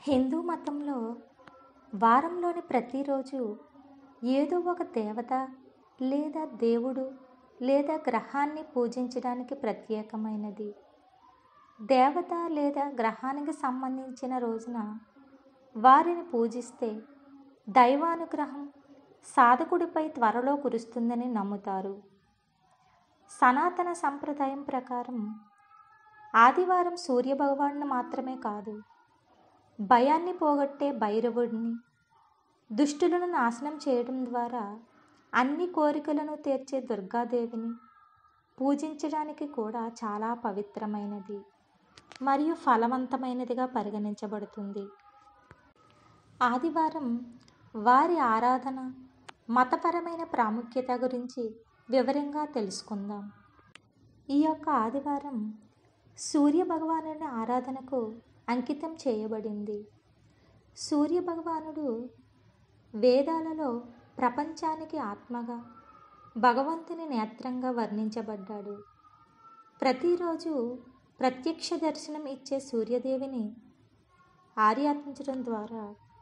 హిందూ మతంలో వారంలోని ప్రతిరోజు ఏదో ఒక దేవత లేదా దేవుడు లేదా గ్రహాన్ని పూజించడానికి ప్రత్యేకమైనది దేవత లేదా గ్రహానికి సంబంధించిన రోజున వారిని పూజిస్తే దైవానుగ్రహం సాధకుడిపై త్వరలో కురుస్తుందని నమ్ముతారు సనాతన సంప్రదాయం ప్రకారం ఆదివారం సూర్యభగవానుని మాత్రమే కాదు భయాన్ని పోగొట్టే భైరవుడిని దుష్టులను నాశనం చేయడం ద్వారా అన్ని కోరికలను తీర్చే దుర్గాదేవిని పూజించడానికి కూడా చాలా పవిత్రమైనది మరియు ఫలవంతమైనదిగా పరిగణించబడుతుంది ఆదివారం వారి ఆరాధన మతపరమైన ప్రాముఖ్యత గురించి వివరంగా తెలుసుకుందాం ఈ యొక్క ఆదివారం సూర్య భగవానుని ఆరాధనకు అంకితం చేయబడింది సూర్య భగవానుడు వేదాలలో ప్రపంచానికి ఆత్మగా భగవంతుని నేత్రంగా వర్ణించబడ్డాడు ప్రతిరోజు ప్రత్యక్ష దర్శనం ఇచ్చే సూర్యదేవిని ఆర్యాతించడం ద్వారా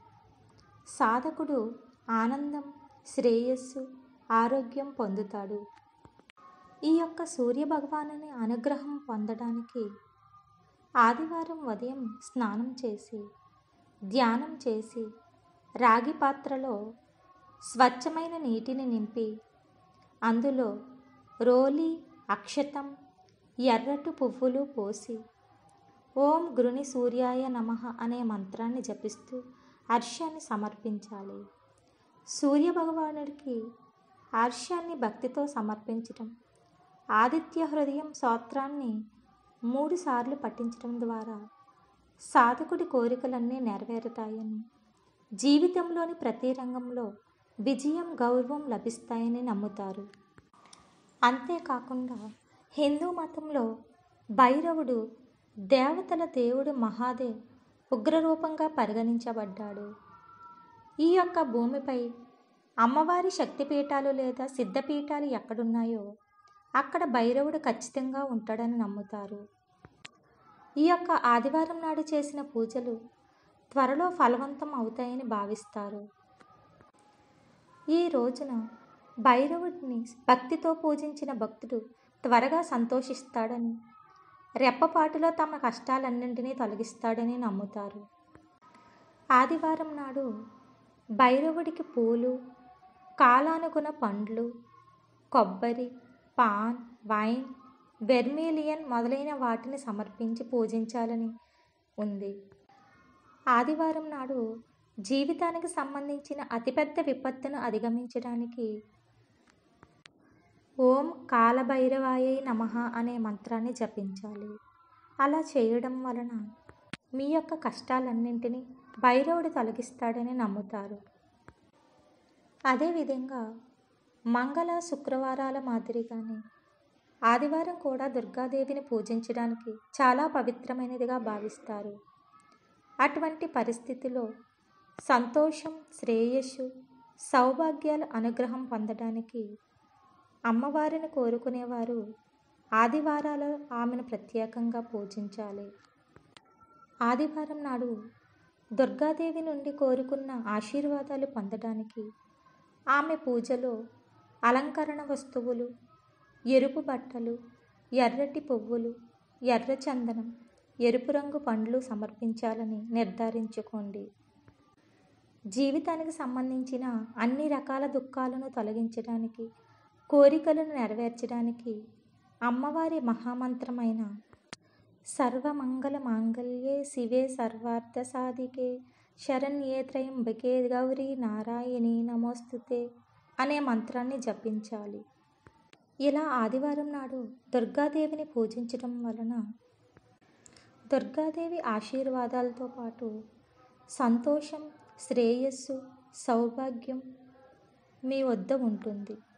సాధకుడు ఆనందం శ్రేయస్సు ఆరోగ్యం పొందుతాడు ఈ యొక్క సూర్య భగవానుని అనుగ్రహం పొందడానికి ఆదివారం ఉదయం స్నానం చేసి ధ్యానం చేసి రాగి పాత్రలో స్వచ్ఛమైన నీటిని నింపి అందులో రోలి అక్షతం ఎర్రటి పువ్వులు పోసి ఓం గృణి సూర్యాయ నమ అనే మంత్రాన్ని జపిస్తూ హర్షాన్ని సమర్పించాలి సూర్య భగవానుడికి హర్షాన్ని భక్తితో సమర్పించటం ఆదిత్య హృదయం స్తోత్రాన్ని మూడుసార్లు పఠించడం ద్వారా సాధకుడి కోరికలన్నీ నెరవేరుతాయని జీవితంలోని ప్రతి రంగంలో విజయం గౌరవం లభిస్తాయని నమ్ముతారు అంతేకాకుండా హిందూ మతంలో భైరవుడు దేవతల దేవుడు మహాదేవ్ ఉగ్రరూపంగా పరిగణించబడ్డాడు ఈ యొక్క భూమిపై అమ్మవారి శక్తిపీఠాలు లేదా సిద్ధపీఠాలు ఎక్కడున్నాయో అక్కడ భైరవుడు ఖచ్చితంగా ఉంటాడని నమ్ముతారు ఈ యొక్క ఆదివారం నాడు చేసిన పూజలు త్వరలో ఫలవంతం అవుతాయని భావిస్తారు ఈ రోజున భైరవుడిని భక్తితో పూజించిన భక్తుడు త్వరగా సంతోషిస్తాడని రెప్పపాటులో తమ కష్టాలన్నింటినీ తొలగిస్తాడని నమ్ముతారు ఆదివారం నాడు భైరవుడికి పూలు కాలానుగుణ పండ్లు కొబ్బరి పాన్ వైన్ వెర్మీలియన్ మొదలైన వాటిని సమర్పించి పూజించాలని ఉంది ఆదివారం నాడు జీవితానికి సంబంధించిన అతిపెద్ద విపత్తును అధిగమించడానికి ఓం కాలభైరవాయ నమ అనే మంత్రాన్ని జపించాలి అలా చేయడం వలన మీ యొక్క కష్టాలన్నింటినీ భైరవుడు తొలగిస్తాడని నమ్ముతారు అదేవిధంగా మంగళ శుక్రవారాల మాదిరిగానే ఆదివారం కూడా దుర్గాదేవిని పూజించడానికి చాలా పవిత్రమైనదిగా భావిస్తారు అటువంటి పరిస్థితిలో సంతోషం శ్రేయస్సు సౌభాగ్యాల అనుగ్రహం పొందడానికి అమ్మవారిని కోరుకునేవారు ఆదివారాలు ఆమెను ప్రత్యేకంగా పూజించాలి ఆదివారం నాడు దుర్గాదేవి నుండి కోరుకున్న ఆశీర్వాదాలు పొందడానికి ఆమె పూజలో అలంకరణ వస్తువులు ఎరుపు బట్టలు ఎర్రటి పువ్వులు ఎర్ర చందనం ఎరుపు రంగు పండ్లు సమర్పించాలని నిర్ధారించుకోండి జీవితానికి సంబంధించిన అన్ని రకాల దుఃఖాలను తొలగించడానికి కోరికలను నెరవేర్చడానికి అమ్మవారి మహామంత్రమైన సర్వమంగళ మాంగళ్యే శివే సర్వార్థ సాధికే శరణ్యే త్రయంబకే గౌరీ నారాయణి నమోస్తుతే అనే మంత్రాన్ని జపించాలి ఇలా ఆదివారం నాడు దుర్గాదేవిని పూజించడం వలన దుర్గాదేవి ఆశీర్వాదాలతో పాటు సంతోషం శ్రేయస్సు సౌభాగ్యం మీ వద్ద ఉంటుంది